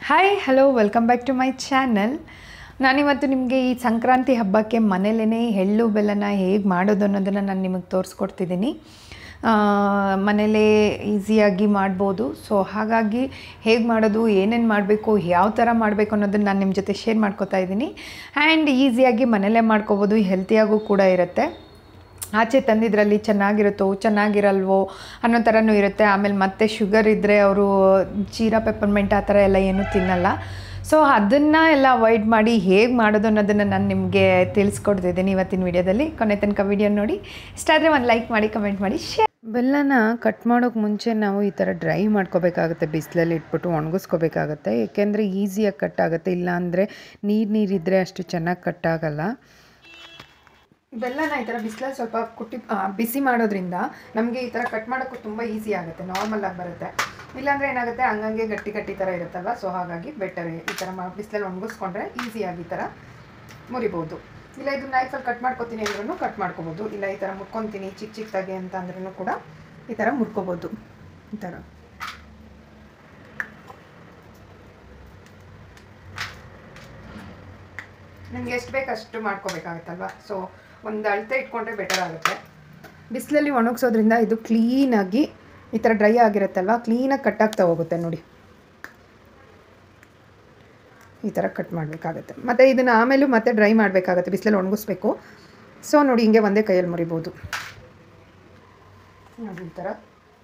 hi hello welcome back to my channel ನಾನಿವತ್ತು ನಿಮಗೆ ಈ ಸಂಕ್ರಾಂತಿ ಹಬ್ಬಕ್ಕೆ ಮನೇಲೇ ಎಳ್ಳು ಬೆಲ್ಲನ ಹೇಗೆ ಮಾಡೋದು ಅನ್ನೋದನ್ನು ನಾನು ನಿಮಗೆ ತೋರಿಸ್ಕೊಡ್ತಿದ್ದೀನಿ ಮನೇಲೇ ಈಸಿಯಾಗಿ ಮಾಡ್ಬೋದು ಸೊ ಹಾಗಾಗಿ ಹೇಗೆ ಮಾಡೋದು ಏನೇನು ಮಾಡಬೇಕು ಯಾವ ಥರ ಮಾಡಬೇಕು ಅನ್ನೋದನ್ನು ನಾನು ನಿಮ್ಮ ಜೊತೆ ಶೇರ್ ಮಾಡ್ಕೋತಾ ಇದ್ದೀನಿ ಆ್ಯಂಡ್ ಈಸಿಯಾಗಿ ಮನೇಲೇ ಮಾಡ್ಕೋಬೋದು ಹೆಲ್ತಿಯಾಗೂ ಕೂಡ ಇರುತ್ತೆ ಆಚೆ ತಂದಿದ್ರಲ್ಲಿ ಚೆನ್ನಾಗಿರುತ್ತೋ ಚೆನ್ನಾಗಿರಲ್ವೋ ಅನ್ನೋ ಥರನೂ ಇರುತ್ತೆ ಆಮೇಲೆ ಮತ್ತೆ ಶುಗರ್ ಇದ್ದರೆ ಅವರು ಜೀರಾ ಪೆಪ್ಪರ್ಮೆಂಟ್ ಆ ಥರ ಎಲ್ಲ ಏನೂ ತಿನ್ನಲ್ಲ ಸೊ ಅದನ್ನು ಎಲ್ಲ ಅವಾಯ್ಡ್ ಮಾಡಿ ಹೇಗೆ ಮಾಡೋದು ಅನ್ನೋದನ್ನು ನಾನು ನಿಮಗೆ ತಿಳಿಸ್ಕೊಡ್ತಿದ್ದೀನಿ ಇವತ್ತಿನ ವಿಡಿಯೋದಲ್ಲಿ ಕೊನೆ ತನಕ ವಿಡಿಯೋ ನೋಡಿ ಇಷ್ಟ ಆದರೆ ಒಂದು ಲೈಕ್ ಮಾಡಿ ಕಮೆಂಟ್ ಮಾಡಿ ಶೇರ್ ಬೆಲ್ಲನ ಕಟ್ ಮಾಡೋಕ್ಕೆ ಮುಂಚೆ ನಾವು ಈ ಥರ ಡ್ರೈ ಮಾಡ್ಕೋಬೇಕಾಗುತ್ತೆ ಬಿಸಿಲಲ್ಲಿ ಇಟ್ಬಿಟ್ಟು ಒಣಗಿಸ್ಕೋಬೇಕಾಗತ್ತೆ ಏಕೆಂದರೆ ಈಸಿಯಾಗಿ ಕಟ್ ಆಗುತ್ತೆ ಇಲ್ಲಾಂದರೆ ನೀರು ನೀರಿದ್ದರೆ ಅಷ್ಟು ಚೆನ್ನಾಗಿ ಕಟ್ ಆಗಲ್ಲ ಬೆಲ್ಲನ ಈ ಥರ ಬಿಸಿಲಲ್ಲಿ ಸ್ವಲ್ಪ ಕುಟ್ಟಿ ಆ, ಬಿಸಿ ಮಾಡೋದ್ರಿಂದ ನಮಗೆ ಈ ಥರ ಕಟ್ ಮಾಡೋಕ್ಕೂ ತುಂಬ ಈಸಿ ಆಗುತ್ತೆ ನಾರ್ಮಲ್ ಆಗಿ ಬರುತ್ತೆ ಇಲ್ಲಾಂದರೆ ಏನಾಗುತ್ತೆ ಹಂಗಂಗೆ ಗಟ್ಟಿ ಗಟ್ಟಿ ಥರ ಇರುತ್ತಲ್ವ ಸೊ ಹಾಗಾಗಿ ಬೆಟರ್ ಈ ಥರ ಮಾ ಬಿಸಿಲಲ್ಲಿ ಒಣಗಿಸ್ಕೊಂಡ್ರೆ ಈಸಿಯಾಗಿ ಈ ಥರ ಮುರಿಬೋದು ಇಲ್ಲ ಇದು ನೈಫಲ್ಲಿ ಕಟ್ ಮಾಡ್ಕೊತೀನಿ ಅಂದ್ರೂ ಕಟ್ ಮಾಡ್ಕೋಬೋದು ಇಲ್ಲ ಈ ಥರ ಮುರ್ಕೊತೀನಿ ಚಿಕ್ಕ ಚಿಕ್ಕದಾಗಿ ಅಂತ ಅಂದ್ರೂ ಕೂಡ ಈ ಥರ ಮುರ್ಕೋಬೋದು ಈ ಥರ ನಿಮ್ಗೆ ಎಷ್ಟು ಬೇಕು ಅಷ್ಟು ಮಾಡ್ಕೋಬೇಕಾಗತ್ತಲ್ವ ಸೊ ಒಂದು ಅಳತೆ ಇಟ್ಕೊಂಡ್ರೆ ಬೆಟರ್ ಆಗುತ್ತೆ ಬಿಸಿಲಲ್ಲಿ ಒಣಗಿಸೋದ್ರಿಂದ ಇದು ಕ್ಲೀನಾಗಿ ಈ ಥರ ಡ್ರೈ ಆಗಿರುತ್ತಲ್ವ ಕ್ಲೀನಾಗಿ ಕಟ್ ಆಗ್ತಾ ಹೋಗುತ್ತೆ ನೋಡಿ ಈ ಥರ ಕಟ್ ಮಾಡಬೇಕಾಗತ್ತೆ ಮತ್ತು ಇದನ್ನು ಆಮೇಲೂ ಮತ್ತೆ ಡ್ರೈ ಮಾಡಬೇಕಾಗತ್ತೆ ಬಿಸಿಲಲ್ಲಿ ಒಣಗಿಸ್ಬೇಕು ಸೊ ನೋಡಿ ಹಿಂಗೆ ಒಂದೇ ಕೈಯಲ್ಲಿ ಮುರಿಬೋದು ನೋಡಿ ಈ ಥರ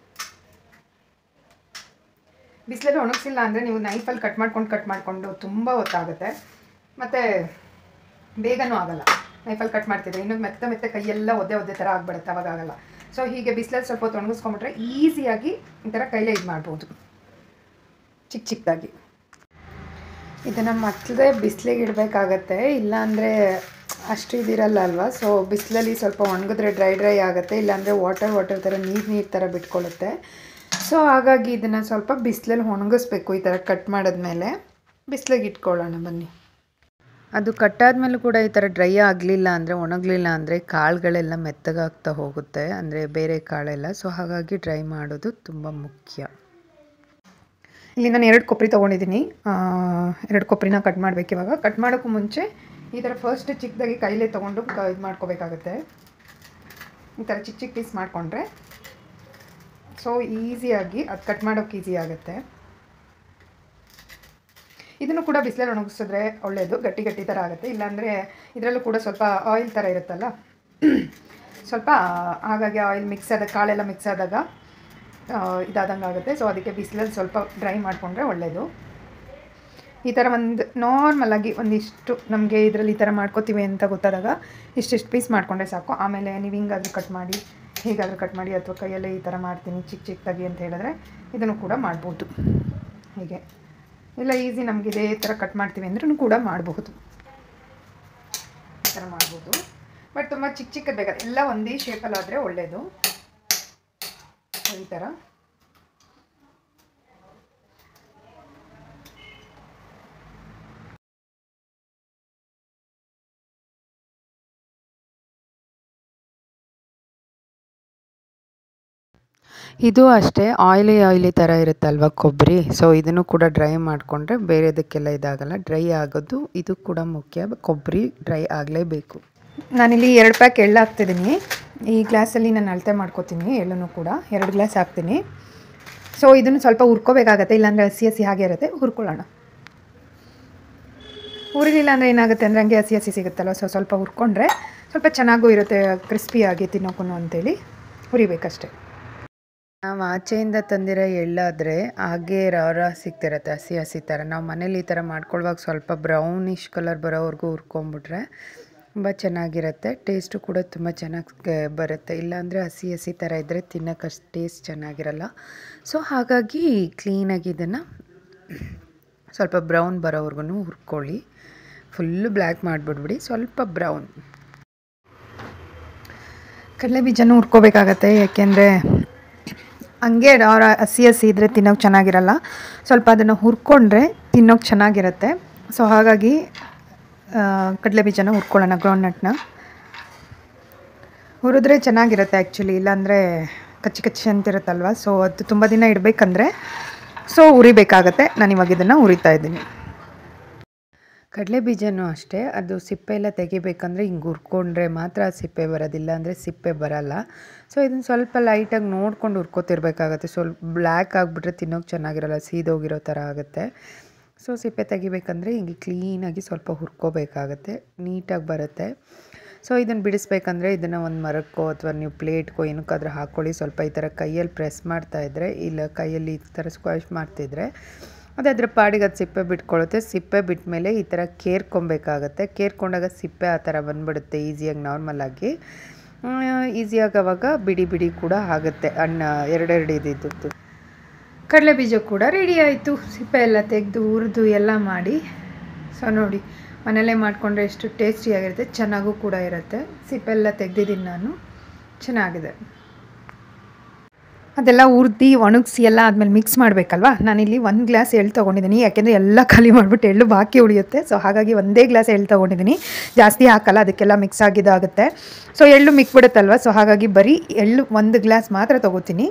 ಬಿಸಿಲಲ್ಲಿ ಒಣಗಿಸಿಲ್ಲ ಅಂದರೆ ನೀವು ನೈಫಲ್ಲಿ ಕಟ್ ಮಾಡ್ಕೊಂಡು ಕಟ್ ಮಾಡಿಕೊಂಡು ತುಂಬ ಹೊತ್ತಾಗುತ್ತೆ ಮತ್ತು ಬೇಗನೂ ಆಗಲ್ಲ ನೈಫಲ್ಲಿ ಕಟ್ ಮಾಡ್ತಿದ್ರೆ ಇನ್ನು ಮೆತ್ತ ಮೆತ್ತ ಕೈಯೆಲ್ಲ ಒದ್ದೆ ಒದ್ದೆ ಥರ ಆಗ್ಬಿಡುತ್ತೆ ಅವಾಗ ಆಗಲ್ಲ ಸೊ ಹೀಗೆ ಬಿಸಿಲಲ್ಲಿ ಸ್ವಲ್ಪ ಹೊತ್ತು ಒಣಗಿಸ್ಕೊಂಬಿಟ್ರೆ ಈಸಿಯಾಗಿ ಈ ಥರ ಕೈಲೇ ಇದು ಮಾಡ್ಬೋದು ಚಿಕ್ಕ ಚಿಕ್ಕದಾಗಿ ಇದನ್ನು ಮತ್ತೆ ಬಿಸಿಲಿಗೆ ಇಡಬೇಕಾಗತ್ತೆ ಇಲ್ಲಾಂದರೆ ಅಷ್ಟು ಇದಿರಲ್ಲ ಅಲ್ವಾ ಸೊ ಬಿಸಿಲಲ್ಲಿ ಸ್ವಲ್ಪ ಒಣಗಿದ್ರೆ ಡ್ರೈ ಡ್ರೈ ಆಗುತ್ತೆ ಇಲ್ಲಾಂದರೆ ವಾಟರ್ ವಾಟರ್ ಥರ ನೀರು ನೀರು ಥರ ಬಿಟ್ಕೊಳ್ಳುತ್ತೆ ಸೊ ಹಾಗಾಗಿ ಇದನ್ನು ಸ್ವಲ್ಪ ಬಿಸಿಲಲ್ಲಿ ಒಣಗಿಸ್ಬೇಕು ಈ ಥರ ಕಟ್ ಮಾಡಿದ್ಮೇಲೆ ಬಿಸಿಲಿಗೆ ಇಟ್ಕೊಳ್ಳೋಣ ಬನ್ನಿ ಅದು ಕಟ್ಟಾದ್ಮೇಲೂ ಕೂಡ ಈ ಥರ ಡ್ರೈ ಆಗಲಿಲ್ಲ ಅಂದರೆ ಒಣಗಲಿಲ್ಲ ಅಂದರೆ ಕಾಳುಗಳೆಲ್ಲ ಮೆತ್ತಗಾಗ್ತಾ ಹೋಗುತ್ತೆ ಅಂದರೆ ಬೇರೆ ಕಾಳೆಲ್ಲ ಸೊ ಹಾಗಾಗಿ ಡ್ರೈ ಮಾಡೋದು ತುಂಬ ಮುಖ್ಯ ಇಲ್ಲಿ ನಾನು ಎರಡು ಕೊಬ್ಬರಿ ತೊಗೊಂಡಿದ್ದೀನಿ ಎರಡು ಕೊಬ್ಬರಿನ ಕಟ್ ಮಾಡಬೇಕು ಇವಾಗ ಕಟ್ ಮಾಡೋಕ್ಕೂ ಮುಂಚೆ ಈ ಥರ ಫಸ್ಟ್ ಚಿಕ್ಕದಾಗಿ ಕೈಲೇ ತೊಗೊಂಡು ಕ ಇದು ಮಾಡ್ಕೋಬೇಕಾಗುತ್ತೆ ಈ ಥರ ಚಿಕ್ಕ ಚಿಕ್ಕ ಪೀಸ್ ಮಾಡಿಕೊಂಡ್ರೆ ಸೊ ಈಸಿಯಾಗಿ ಅದು ಕಟ್ ಮಾಡೋಕ್ಕೆ ಈಸಿ ಆಗುತ್ತೆ ಇದನ್ನು ಕೂಡ ಬಿಸಿಲಲ್ಲಿ ಒಣಗಿಸಿದ್ರೆ ಒಳ್ಳೆಯದು ಗಟ್ಟಿ ಗಟ್ಟಿ ಥರ ಆಗುತ್ತೆ ಇಲ್ಲಾಂದರೆ ಇದರಲ್ಲೂ ಕೂಡ ಸ್ವಲ್ಪ ಆಯಿಲ್ ಥರ ಇರುತ್ತಲ್ಲ ಸ್ವಲ್ಪ ಹಾಗಾಗಿ ಆಯಿಲ್ ಮಿಕ್ಸ್ ಆದಾಗ ಕಾಳೆಲ್ಲ ಮಿಕ್ಸ್ ಆದಾಗ ಇದಾದಂಗೆ ಆಗುತ್ತೆ ಸೊ ಅದಕ್ಕೆ ಬಿಸಿಲಲ್ಲಿ ಸ್ವಲ್ಪ ಡ್ರೈ ಮಾಡಿಕೊಂಡ್ರೆ ಒಳ್ಳೆಯದು ಈ ಥರ ಒಂದು ನಾರ್ಮಲಾಗಿ ಒಂದಿಷ್ಟು ನಮಗೆ ಇದರಲ್ಲಿ ಈ ಥರ ಮಾಡ್ಕೋತೀವಿ ಅಂತ ಗೊತ್ತಾದಾಗ ಇಷ್ಟಿಷ್ಟು ಪೀಸ್ ಮಾಡಿಕೊಂಡ್ರೆ ಸಾಕು ಆಮೇಲೆ ನೀವು ಹಿಂಗಾದ್ರೂ ಕಟ್ ಮಾಡಿ ಹೇಗಾದರೂ ಕಟ್ ಮಾಡಿ ಅಥವಾ ಕೈಯಲ್ಲೇ ಈ ಥರ ಮಾಡ್ತೀನಿ ಚಿಕ್ಕ ಚಿಕ್ಕದಾಗಿ ಅಂತ ಹೇಳಿದ್ರೆ ಇದನ್ನು ಕೂಡ ಮಾಡ್ಬೋದು ಹೀಗೆ ಇಲ್ಲ ಈಸಿ ನಮಗೆ ಇದೇ ಥರ ಕಟ್ ಮಾಡ್ತೀವಿ ಅಂದ್ರೂ ಕೂಡ ಮಾಡಬಹುದು ಈ ಥರ ಮಾಡ್ಬೋದು ಬಟ್ ತುಂಬ ಚಿಕ್ಕ ಚಿಕ್ಕದು ಬೇಕಾದ್ರೆ ಎಲ್ಲ ಒಂದೇ ಶೇಪಲ್ಲಾದರೆ ಒಳ್ಳೆಯದು ಈ ಥರ ಇದು ಅಷ್ಟೇ ಆಯ್ಲಿ ಆಯ್ಲಿ ಥರ ಇರುತ್ತಲ್ವ ಕೊಬ್ಬರಿ ಸೊ ಇದನ್ನು ಕೂಡ ಡ್ರೈ ಮಾಡಿಕೊಂಡ್ರೆ ಬೇರೆದಕ್ಕೆಲ್ಲ ಇದಾಗಲ್ಲ ಡ್ರೈ ಆಗೋದು ಇದು ಕೂಡ ಮುಖ್ಯ ಕೊಬ್ಬರಿ ಡ್ರೈ ಆಗಲೇಬೇಕು ನಾನಿಲ್ಲಿ ಎರಡು ಪ್ಯಾಕ್ ಎಳ್ಳು ಹಾಕ್ತಿದ್ದೀನಿ ಈ ಗ್ಲಾಸಲ್ಲಿ ನಾನು ಅಳತೆ ಮಾಡ್ಕೋತೀನಿ ಎಳ್ಳನ್ನು ಕೂಡ ಎರಡು ಗ್ಲಾಸ್ ಹಾಕ್ತೀನಿ ಸೊ ಇದನ್ನು ಸ್ವಲ್ಪ ಹುರ್ಕೋಬೇಕಾಗತ್ತೆ ಇಲ್ಲಾಂದರೆ ಹಸಿ ಹಸಿ ಹಾಗೆ ಇರುತ್ತೆ ಹುರ್ಕೊಳ್ಳೋಣ ಹುರಿಲಿಲ್ಲ ಅಂದರೆ ಏನಾಗುತ್ತೆ ಅಂದರೆ ಹಂಗೆ ಹಸಿ ಹಸಿ ಸಿಗುತ್ತಲ್ವ ಸೊ ಸ್ವಲ್ಪ ಹುರ್ಕೊಂಡ್ರೆ ಸ್ವಲ್ಪ ಚೆನ್ನಾಗೂ ಇರುತ್ತೆ ಕ್ರಿಸ್ಪಿಯಾಗಿ ತಿನ್ನೋಕು ಅಂತೇಳಿ ಹುರಿಬೇಕಷ್ಟೆ ನಾವು ಆಚೆಯಿಂದ ತಂದಿರೋ ಎಳ್ಳಾದರೆ ಹಾಗೆ ರಾ ಸಿಗ್ತಿರತ್ತೆ ಹಸಿ ಹಸಿ ಥರ ನಾವು ಮನೇಲಿ ಈ ಥರ ಮಾಡ್ಕೊಳ್ಳುವಾಗ ಸ್ವಲ್ಪ ಬ್ರೌನಿಷ್ ಕಲರ್ ಬರೋವರೆಗೂ ಹುರ್ಕೊಂಬಿಟ್ರೆ ತುಂಬ ಚೆನ್ನಾಗಿರುತ್ತೆ ಟೇಸ್ಟು ಕೂಡ ತುಂಬ ಚೆನ್ನಾಗಿ ಬರುತ್ತೆ ಇಲ್ಲಾಂದರೆ ಹಸಿ ಹಸಿ ಥರ ಇದ್ದರೆ ತಿನ್ನೋಕೆ ಅಷ್ಟು ಟೇಸ್ಟ್ ಚೆನ್ನಾಗಿರಲ್ಲ ಸೊ ಹಾಗಾಗಿ ಕ್ಲೀನಾಗಿ ಇದನ್ನು ಸ್ವಲ್ಪ ಬ್ರೌನ್ ಬರೋವರೆಗೂ ಹುರ್ಕೊಳ್ಳಿ ಫುಲ್ಲು ಬ್ಲ್ಯಾಕ್ ಮಾಡಿಬಿಡ್ಬಿಡಿ ಸ್ವಲ್ಪ ಬ್ರೌನ್ ಕಡಲೆ ಬೀಜನೂ ಹುರ್ಕೋಬೇಕಾಗತ್ತೆ ಯಾಕೆಂದರೆ ಹಂಗೆ ಅವ್ರ ಹಸಿ ಹಸಿ ಇದ್ದರೆ ತಿನ್ನೋಕೆ ಚೆನ್ನಾಗಿರಲ್ಲ ಸ್ವಲ್ಪ ಅದನ್ನು ಹುರ್ಕೊಂಡ್ರೆ ತಿನ್ನೋಕೆ ಚೆನ್ನಾಗಿರುತ್ತೆ ಸೊ ಹಾಗಾಗಿ ಕಡಲೆ ಬೀಜನ ಹುರ್ಕೊಳ್ಳೋಣ ಗ್ರೌಂಡ್ನಟ್ನ ಹುರಿದ್ರೆ ಚೆನ್ನಾಗಿರುತ್ತೆ ಆ್ಯಕ್ಚುಲಿ ಇಲ್ಲಾಂದರೆ ಕಚ್ಚಿ ಕಚ್ಚಿ ಅಂತಿರುತ್ತಲ್ವ ಸೊ ಅದು ತುಂಬ ದಿನ ಇಡಬೇಕಂದ್ರೆ ಸೊ ಉರಿಬೇಕಾಗತ್ತೆ ನಾನು ಇವಾಗ ಇದನ್ನು ಉರಿತಾ ಇದ್ದೀನಿ ಕಡಲೆ ಬೀಜನೂ ಅಷ್ಟೇ ಅದು ಸಿಪ್ಪೆ ಎಲ್ಲ ತೆಗಿಬೇಕಂದ್ರೆ ಹಿಂಗೆ ಹುರ್ಕೊಂಡ್ರೆ ಮಾತ್ರ ಸಿಪ್ಪೆ ಬರೋದಿಲ್ಲ ಅಂದರೆ ಸಿಪ್ಪೆ ಬರಲ್ಲ ಸೊ ಇದನ್ನು ಸ್ವಲ್ಪ ಲೈಟಾಗಿ ನೋಡ್ಕೊಂಡು ಹುರ್ಕೋತಿರ್ಬೇಕಾಗತ್ತೆ ಸ್ವಲ್ಪ ಬ್ಲ್ಯಾಕ್ ಆಗಿಬಿಟ್ರೆ ತಿನ್ನೋಕೆ ಚೆನ್ನಾಗಿರಲ್ಲ ಸೀದೋಗಿರೋ ಥರ ಆಗುತ್ತೆ ಸೊ ಸಿಪ್ಪೆ ತೆಗಿಬೇಕಂದ್ರೆ ಹಿಂಗೆ ಕ್ಲೀನಾಗಿ ಸ್ವಲ್ಪ ಹುರ್ಕೋಬೇಕಾಗತ್ತೆ ನೀಟಾಗಿ ಬರುತ್ತೆ ಸೊ ಇದನ್ನು ಬಿಡಿಸ್ಬೇಕಂದ್ರೆ ಇದನ್ನು ಒಂದು ಮರಕ್ಕೋ ಅಥವಾ ನೀವು ಪ್ಲೇಟ್ಗೋ ಏನಕ್ಕಾದ್ರೂ ಹಾಕ್ಕೊಳ್ಳಿ ಸ್ವಲ್ಪ ಈ ಥರ ಕೈಯಲ್ಲಿ ಪ್ರೆಸ್ ಮಾಡ್ತಾಯಿದ್ರೆ ಇಲ್ಲ ಕೈಯಲ್ಲಿ ಈ ಥರ ಸ್ಕ್ವಾಶ್ ಮಾಡ್ತಿದ್ರೆ ಅದು ಅದ್ರ ಪಾಡಿಗೆ ಅದು ಸಿಪ್ಪೆ ಬಿಟ್ಕೊಳ್ಳುತ್ತೆ ಸಿಪ್ಪೆ ಬಿಟ್ಟ ಮೇಲೆ ಈ ಥರ ಕೇರ್ಕೊಬೇಕಾಗತ್ತೆ ಕೇರ್ಕೊಂಡಾಗ ಸಿಪ್ಪೆ ಆ ಥರ ಬಂದ್ಬಿಡುತ್ತೆ ಈಸಿಯಾಗಿ ನಾರ್ಮಲಾಗಿ ಈಸಿಯಾಗಿ ಅವಾಗ ಬಿಡಿ ಬಿಡಿ ಕೂಡ ಆಗುತ್ತೆ ಅಣ್ಣ ಎರಡೆರಡು ಇದ್ದಿದ್ದು ಕಡಲೆ ಬೀಜ ಕೂಡ ರೆಡಿ ಆಯಿತು ಸಿಪ್ಪೆ ಎಲ್ಲ ತೆಗೆದು ಹುರಿದು ಎಲ್ಲ ಮಾಡಿ ಸೊ ನೋಡಿ ಮನೆಯಲ್ಲೇ ಮಾಡಿಕೊಂಡ್ರೆ ಎಷ್ಟು ಟೇಸ್ಟಿಯಾಗಿರುತ್ತೆ ಚೆನ್ನಾಗೂ ಕೂಡ ಇರುತ್ತೆ ಸಿಪ್ಪೆ ಎಲ್ಲ ತೆಗ್ದಿದ್ದೀನಿ ನಾನು ಚೆನ್ನಾಗಿದೆ ಅದೆಲ್ಲ ಹುರ್ದು ಒಣಗಿಸಿ ಎಲ್ಲ ಆದಮೇಲೆ ಮಿಕ್ಸ್ ಮಾಡಬೇಕಲ್ವಾ ನಾನಿಲ್ಲಿ ಒಂದು ಗ್ಲಾಸ್ ಎಳ್ಳು ತೊಗೊಂಡಿದ್ದೀನಿ ಯಾಕೆಂದರೆ ಎಲ್ಲ ಖಾಲಿ ಮಾಡಿಬಿಟ್ಟು ಎಳ್ಳು ಬಾಕಿ ಉಳಿಯುತ್ತೆ ಸೊ ಹಾಗಾಗಿ ಒಂದೇ ಗ್ಲಾಸ್ ಎಳ್ಳು ತೊಗೊಂಡಿದ್ದೀನಿ ಜಾಸ್ತಿ ಹಾಕಲ್ಲ ಅದಕ್ಕೆಲ್ಲ ಮಿಕ್ಸ್ ಆಗಿದ್ದಾಗುತ್ತೆ ಸೊ ಎಳ್ಳು ಮಿಕ್ಬಿಡುತ್ತಲ್ವ ಸೊ ಹಾಗಾಗಿ ಬರೀ ಎಳ್ಳು ಒಂದು ಗ್ಲಾಸ್ ಮಾತ್ರ ತೊಗೋತೀನಿ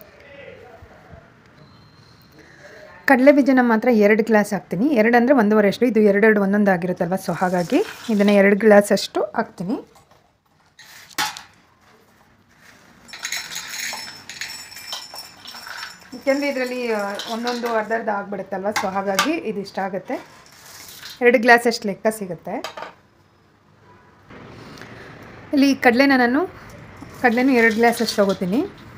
ಕಡಲೆ ಬೀಜನ ಮಾತ್ರ ಎರಡು ಗ್ಲಾಸ್ ಹಾಕ್ತೀನಿ ಎರಡು ಅಂದರೆ ಒಂದೂವರೆ ಅಷ್ಟು ಇದು ಎರಡೆರಡು ಒಂದೊಂದು ಆಗಿರುತ್ತಲ್ವ ಸೊ ಹಾಗಾಗಿ ಇದನ್ನು ಎರಡು ಗ್ಲಾಸ್ ಅಷ್ಟು ಹಾಕ್ತೀನಿ ಯಾಕೆಂದರೆ ಇದರಲ್ಲಿ ಒಂದೊಂದು ಅರ್ಧ ಅರ್ಧ ಆಗಿಬಿಡುತ್ತಲ್ವ ಸೊ ಹಾಗಾಗಿ ಇದಿಷ್ಟ ಆಗುತ್ತೆ ಎರಡು ಗ್ಲಾಸ್ ಅಷ್ಟು ಲೆಕ್ಕ ಸಿಗುತ್ತೆ ಇಲ್ಲಿ ಕಡಲೆನ ನಾನು ಕಡಲೆನೂ ಎರಡು ಗ್ಲಾಸ್ ಅಷ್ಟು ತೊಗೋತೀನಿ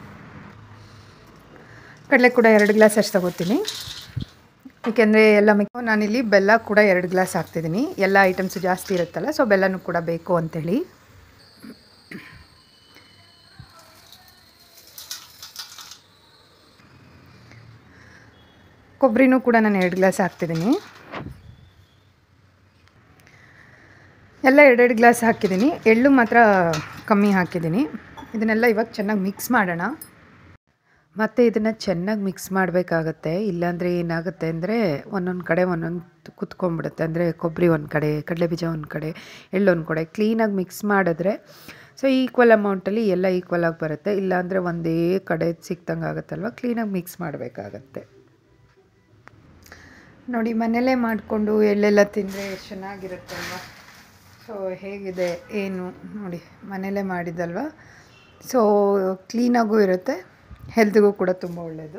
ಕಡಲೆ ಕೂಡ ಎರಡು ಗ್ಲಾಸ್ ಅಷ್ಟು ತೊಗೋತೀನಿ ಏಕೆಂದರೆ ಎಲ್ಲ ಮಿಕ್ ನಾನಿಲ್ಲಿ ಬೆಲ್ಲ ಕೂಡ ಎರಡು ಗ್ಲಾಸ್ ಹಾಕ್ತಿದ್ದೀನಿ ಎಲ್ಲ ಐಟಮ್ಸು ಜಾಸ್ತಿ ಇರುತ್ತಲ್ಲ ಸೊ ಬೆಲ್ಲನೂ ಕೂಡ ಬೇಕು ಅಂಥೇಳಿ ಕೊಬ್ಬರಿನೂ ಕೂಡ ನಾನು ಎರಡು ಗ್ಲಾಸ್ ಹಾಕ್ತಿದ್ದೀನಿ ಎಲ್ಲ ಎರಡೆರಡು ಗ್ಲಾಸ್ ಹಾಕಿದ್ದೀನಿ ಎಳ್ಳು ಮಾತ್ರ ಕಮ್ಮಿ ಹಾಕಿದ್ದೀನಿ ಇದನ್ನೆಲ್ಲ ಇವಾಗ ಚೆನ್ನಾಗಿ ಮಿಕ್ಸ್ ಮಾಡೋಣ ಮತ್ತು ಇದನ್ನು ಚೆನ್ನಾಗಿ ಮಿಕ್ಸ್ ಮಾಡಬೇಕಾಗತ್ತೆ ಇಲ್ಲಾಂದರೆ ಏನಾಗುತ್ತೆ ಅಂದರೆ ಒಂದೊಂದು ಕಡೆ ಒಂದೊಂದು ಕುತ್ಕೊಂಡ್ಬಿಡುತ್ತೆ ಅಂದರೆ ಕೊಬ್ಬರಿ ಒಂದು ಕಡೆ ಕಡಲೆಬೀಜ ಒಂದು ಕಡೆ ಎಳ್ಳು ಒಂದು ಕಡೆ ಕ್ಲೀನಾಗಿ ಮಿಕ್ಸ್ ಮಾಡಿದ್ರೆ ಸೊ ಈಕ್ವಲ್ ಅಮೌಂಟಲ್ಲಿ ಎಲ್ಲ ಈಕ್ವಲ್ ಆಗಿ ಬರುತ್ತೆ ಇಲ್ಲಾಂದರೆ ಒಂದೇ ಕಡೆ ಸಿಕ್ತಂಗೆ ಆಗುತ್ತಲ್ವ ಕ್ಲೀನಾಗಿ ಮಿಕ್ಸ್ ಮಾಡಬೇಕಾಗತ್ತೆ ನೋಡಿ ಮನೇಲೇ ಮಾಡಿಕೊಂಡು ಎಳ್ಳೆಲ್ಲ ತಿಂದರೆ ಎಷ್ಟು ಚೆನ್ನಾಗಿರುತ್ತೆ ಅಲ್ವಾ ಸೊ ಹೇಗಿದೆ ಏನು ನೋಡಿ ಮನೇಲೇ ಮಾಡಿದ್ದಲ್ವ ಸೊ ಕ್ಲೀನಾಗೂ ಇರುತ್ತೆ ಹೆಲ್ತ್ಗೂ ಕೂಡ ತುಂಬ ಒಳ್ಳೆಯದು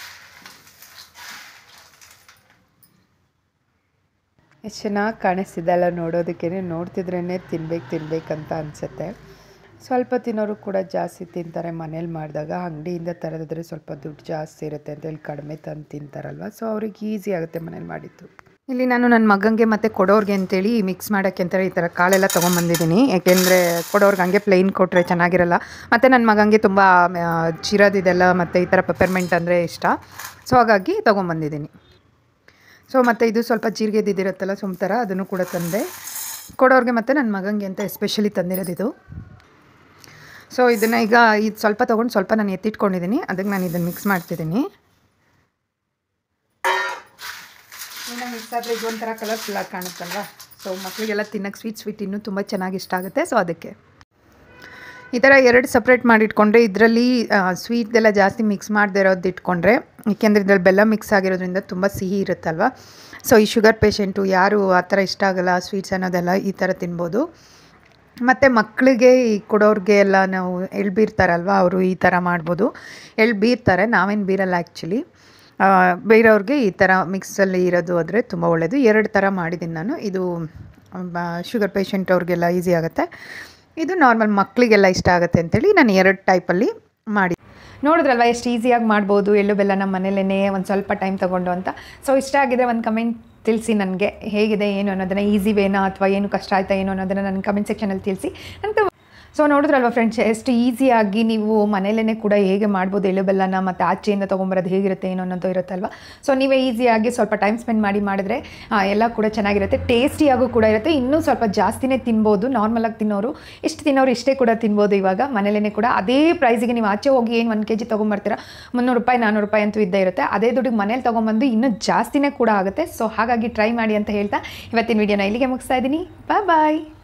ಎಷ್ಟು ಚೆನ್ನಾಗಿ ಕಾಣಿಸ್ತಿದ್ದಲ್ಲ ನೋಡೋದಕ್ಕೇ ನೋಡ್ತಿದ್ರೇ ತಿನ್ಬೇಕು ತಿನ್ಬೇಕಂತ ಅನಿಸುತ್ತೆ ಸ್ವಲ್ಪ ತಿನ್ನೋರು ಕೂಡ ಜಾಸ್ತಿ ತಿಂತಾರೆ ಮನೇಲಿ ಮಾಡಿದಾಗ ಅಂಗಡಿಯಿಂದ ತರೋದಾದ್ರೆ ಸ್ವಲ್ಪ ದುಡ್ಡು ಜಾಸ್ತಿ ಇರುತ್ತೆ ಅಂತೇಳಿ ಕಡಿಮೆ ತಂದು ತಿಂತಾರಲ್ವ ಸೊ ಅವ್ರಿಗೆ ಈಸಿ ಆಗುತ್ತೆ ಮನೇಲಿ ಮಾಡಿದ್ದು ಇಲ್ಲಿ ನಾನು ನನ್ನ ಮಗಂಗೆ ಮತ್ತು ಕೊಡೋರ್ಗೆ ಅಂತೇಳಿ ಮಿಕ್ಸ್ ಮಾಡೋಕ್ಕೆ ಅಂತಾರೆ ಈ ಥರ ಕಾಳೆಲ್ಲ ತೊಗೊಂಬಂದಿದ್ದೀನಿ ಯಾಕೆಂದರೆ ಕೊಡೋರ್ಗೆ ಹಂಗೆ ಪ್ಲೈನ್ ಕೊಟ್ಟರೆ ಚೆನ್ನಾಗಿರಲ್ಲ ಮತ್ತು ನನ್ನ ಮಗಂಗೆ ತುಂಬ ಚಿರೋದಿದೆಲ್ಲ ಮತ್ತು ಈ ಥರ ಪೆಪ್ಪರ್ಮೆಂಟ್ ಅಂದರೆ ಇಷ್ಟ ಸೊ ಹಾಗಾಗಿ ತೊಗೊಂಬಂದಿದ್ದೀನಿ ಸೊ ಮತ್ತು ಇದು ಸ್ವಲ್ಪ ಜೀರಿಗೆದಿದಿರುತ್ತಲ್ಲ ಸೊಂಬ ಥರ ಅದನ್ನು ಕೂಡ ತಂದೆ ಕೊಡೋರ್ಗೆ ಮತ್ತು ನನ್ನ ಮಗಂಗೆ ಅಂತ ಎಸ್ಪೆಷಲಿ ತಂದಿರೋದು ಇದು ಸೊ ಇದನ್ನು ಈಗ ಇದು ಸ್ವಲ್ಪ ತೊಗೊಂಡು ಸ್ವಲ್ಪ ನಾನು ಎತ್ತಿಟ್ಕೊಂಡಿದ್ದೀನಿ ಅದಕ್ಕೆ ನಾನು ಇದನ್ನು ಮಿಕ್ಸ್ ಮಾಡ್ತಿದ್ದೀನಿ ಇನ್ನು ಮಿಕ್ಸ್ ಆದರೆ ಇದು ಒಂಥರ ಕಲರ್ಫುಲ್ಲಾಗಿ ಕಾಣುತ್ತಲ್ವ ಸೊ ಮಕ್ಕಳಿಗೆಲ್ಲ ತಿನ್ನೋಕ್ಕೆ ಸ್ವೀಟ್ ಸ್ವೀಟ್ ಇನ್ನೂ ತುಂಬ ಚೆನ್ನಾಗಿ ಇಷ್ಟ ಆಗುತ್ತೆ ಸೊ ಅದಕ್ಕೆ ಈ ಥರ ಎರಡು ಸಪ್ರೇಟ್ ಮಾಡಿಟ್ಕೊಂಡ್ರೆ ಇದರಲ್ಲಿ ಸ್ವೀಟ್ದೆಲ್ಲ ಜಾಸ್ತಿ ಮಿಕ್ಸ್ ಮಾಡದೇ ಇರೋದು ಇಟ್ಕೊಂಡ್ರೆ ಏಕೆಂದರೆ ಇದರಲ್ಲಿ ಬೆಲ್ಲ ಮಿಕ್ಸ್ ಆಗಿರೋದ್ರಿಂದ ತುಂಬ ಸಿಹಿ ಇರುತ್ತಲ್ವ ಸೊ ಈ ಶುಗರ್ ಪೇಷಂಟು ಯಾರು ಆ ಥರ ಇಷ್ಟ ಆಗಲ್ಲ ಸ್ವೀಟ್ಸ್ ಅನ್ನೋದೆಲ್ಲ ಈ ಥರ ತಿನ್ಬೋದು ಮತ್ತು ಮಕ್ಕಳಿಗೆ ಈ ಕೊಡೋರಿಗೆ ಎಲ್ಲ ನಾವು ಎಳ್ಳು ಬೀರ್ತಾರಲ್ವ ಅವರು ಈ ಥರ ಮಾಡ್ಬೋದು ಎಳ್ಳು ಬೀರ್ತಾರೆ ನಾವೇನು ಬೀರಲ್ಲ ಆ್ಯಕ್ಚುಲಿ ಬೇರೆಯವ್ರಿಗೆ ಈ ಥರ ಮಿಕ್ಸಲ್ಲಿ ಇರೋದು ಆದರೆ ತುಂಬ ಒಳ್ಳೆಯದು ಎರಡು ಥರ ಮಾಡಿದ್ದೀನಿ ನಾನು ಇದು ಶುಗರ್ ಪೇಷಂಟ್ ಅವ್ರಿಗೆಲ್ಲ ಈಸಿ ಆಗುತ್ತೆ ಇದು ನಾರ್ಮಲ್ ಮಕ್ಕಳಿಗೆಲ್ಲ ಇಷ್ಟ ಆಗುತ್ತೆ ಅಂತೇಳಿ ನಾನು ಎರಡು ಟೈಪಲ್ಲಿ ಮಾಡಿ ನೋಡಿದ್ರಲ್ವ ಎಷ್ಟು ಈಸಿಯಾಗಿ ಮಾಡ್ಬೋದು ಎಳ್ಳು ಬೆಲ್ಲ ನಮ್ಮ ಮನೇಲೇ ಒಂದು ಸ್ವಲ್ಪ ಟೈಮ್ ತೊಗೊಂಡು ಅಂತ ಸೊ ಇಷ್ಟ ಆಗಿದೆ ಒಂದು ಕಮೆಂಟ್ ತಿಳಿಸಿ ನನಗೆ ಹೇಗಿದೆ ಏನು ಅನ್ನೋದನ್ನು ಈಸಿ ವೇನಾ ಅಥವಾ ಏನು ಕಷ್ಟ ಆಯ್ತಾ ಏನು ಅನ್ನೋದನ್ನು ನನ್ನ ಕಮೆಂಟ್ ಸೆಕ್ಷನಲ್ಲಿ ತಿಳಿಸಿ ಅಂತ ಸೊ ನೋಡಿದ್ರಲ್ವ ಫ್ರೆಂಡ್ಸ್ ಎಷ್ಟು ಈಸಿಯಾಗಿ ನೀವು ಮನೇಲೇ ಕೂಡ ಹೇಗೆ ಮಾಡ್ಬೋದು ಎಳ್ಳು ಬೆಲ್ಲನ ಮತ್ತು ಆಚೆಯಿಂದ ತೊಗೊಂಬರೋದು ಹೇಗಿರುತ್ತೆ ಏನು ಅನ್ನೋದು ಇರುತ್ತಲ್ವ ಸೊ ನೀವೇ ಈಸಿಯಾಗಿ ಸ್ವಲ್ಪ ಟೈಮ್ ಸ್ಪೆಂಡ್ ಮಾಡಿ ಮಾಡಿದ್ರೆ ಆ, ಎಲ್ಲ ಕೂಡ ಚೆನ್ನಾಗಿರುತ್ತೆ ಟೇಸ್ಟಿಯಾಗೂ ಕೂಡ ಇರುತ್ತೆ ಇನ್ನೂ ಸ್ವಲ್ಪ ಜಾಸ್ತಿನೇ ತಿನ್ಬೋದು ನಾರ್ಮಲಾಗಿ ತಿನ್ನೋರು ಎಷ್ಟು ತಿನ್ನೋರು ಇಷ್ಟೇ ಕೂಡ ತಿನ್ಬೋದು ಇವಾಗ ಮನೇಲೇ ಕೂಡ ಅದೇ ಪ್ರೈಸಿಗೆ ನೀವು ಆಚೆ ಹೋಗಿ ಏನು ಒಂದು ಕೆ ಜಿ ತೊಗೊಂಬರ್ತೀರಾ ಮುನ್ನೂರು ರೂಪಾಯಿ ನಾನ್ನೂರು ರೂಪಾಯಿ ಅಂತೂ ಇದ್ದೇ ಇರುತ್ತೆ ಅದೇ ದುಡ್ಡಿಗೆ ಮನೇಲಿ ತೊಗೊಂಬಂದು ಇನ್ನೂ ಜಾಸ್ತಿನೇ ಕೂಡ ಆಗುತ್ತೆ ಸೊ ಹಾಗಾಗಿ ಟ್ರೈ ಮಾಡಿ ಅಂತ ಹೇಳ್ತಾ ಇವತ್ತಿನ ವಿಡಿಯೋನ ಇಲ್ಲಿಗೆ ಮುಗಿಸ್ತಾ ಇದ್ದೀನಿ ಬಾಯ್ ಬಾಯ್